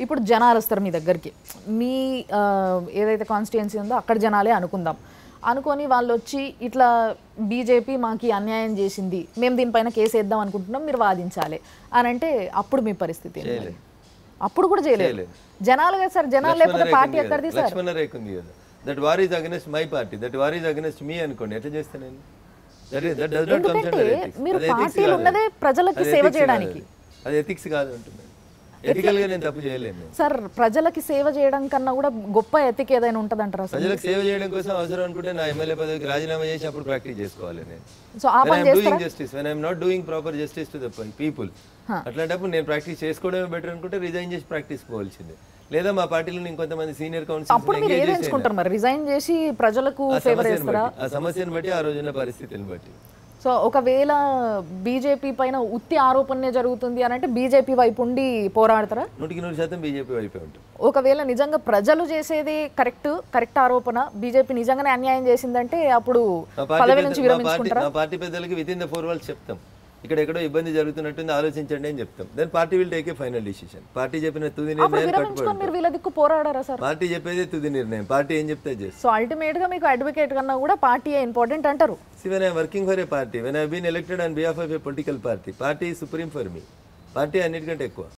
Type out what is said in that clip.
ఇప్పుడు జనాలు వస్తారు మీ దగ్గరికి మీ ఆ, ఏదైతే కాన్స్టిట్యున్సీ ఉందో అక్కడ జనాలే అనుకుందాం అనుకొని వాళ్ళు వచ్చి ఇట్లా బీజేపీ మాకు ఈ అన్యాయం చేసింది మేము దీనిపైన కేసు వేద్దాం అనుకుంటున్నాం మీరు వాదించాలి అని అంటే అప్పుడు మీ పరిస్థితి ఏంటి మరి? అప్పుడు కూడా చేయలేదు జనాలు కదా సార్ జనాలు లేకపోతే పార్టీ ఎక్కడిది సార్ లక్ష్మణ రేఖ ఉంది కదా that war is against my party that war is against me అనుకోండి ఎట్లా చేస్తా నేను That is- that does not comes under ఎందుకంటే ethics. మీరు అది ethics పార్టీలు కాదు. ఉన్నదే ప్రజలకి అది సేవ ethics చేయడానికి. కాదు అది. అది ఎథిక్స్ కాదు అంటున్నాను ఎథికల్ గా నేను తప్పు చేయలేను నేను. సార్ ప్రజలకి సేవ చేయడం కన్నా కూడా గొప్ప ఎతిక్ ఏదైనా ఉంటదంటారా సార్ ప్రజలకు సేవ చేయడం కోసం అవసరం అనుకుంటే నా ఎమ్మెల్యే పదవికి రాజీనామా చేసి అప్పుడు ప్రాక్టీస్ చేసుకోవాలి నేను సో ఆ when పని I'm doing చేస్తారా justice when I'm not doing proper justice to the people అట్లాంటప్పుడు నేను ప్రాక్టీస్ చేసుకోవడమే బెటర్ అనుకుంటే రిజైన్ చేసి ప్రాక్టీస్ పోవాల్సిందే లేదా మా పార్టీలో ఇంకొంతమంది సీనియర్ అప్పుడు మీరు ఏది ఎంచుకుంటారు మరి రిజైన్ చేసి ప్రజలకు ఫేవర్ చేస్తారా ఆ సమస్యను బట్టి ఆ రోజున పరిస్థితిని బట్టి సో ఒకవేళ బీజేపీ పైన ఉత్తి ఆరోపణనే జరుగుతుంది అని అంటే బీజేపీ వైపు ఉండి పోరాడతారా నూటికి నూరు శాతం బీజేపీ వైపే ఉంటుంది ఒకవేళ నిజంగా ప్రజలు చేసేది కరెక్ట్ కరెక్ట్ ఆరోపణ బీజేపీ నిజంగానే అన్యాయం చేసిందంటే అప్పుడు మా పార్టీ పదవి పెద్ద- నుంచి మా పార్టీ విరమించుకుంటారా మా పార్టీ పెద్దలకి with in the four walls చెప్తాం ఇక్కడ ఎక్కడో ఇబ్బంది జరుగుతున్నట్టుంది ఆలోచించండి అని చెప్తాం then party will take a final decision party చెప్పిన తుది అప్పుడు నిర్ణయం విరమించుకొని మీరు వీళ్ళ దిక్కు పోరాడారా సార్ పార్టీ చెప్పేది తుది నిర్ణయం పార్టీ ఏం చెప్తే చేస్తాం సో అల్టిమేట్ గా మీకు అడ్వకేట్ కన్నా కూడా పార్టీ ఇంపార్టెంట్ అంటారు See, when I'm working for a party, when I've been elected on behalf of a political party, party is supreme for me. Party అన్నిటికంటే ఎక్కువ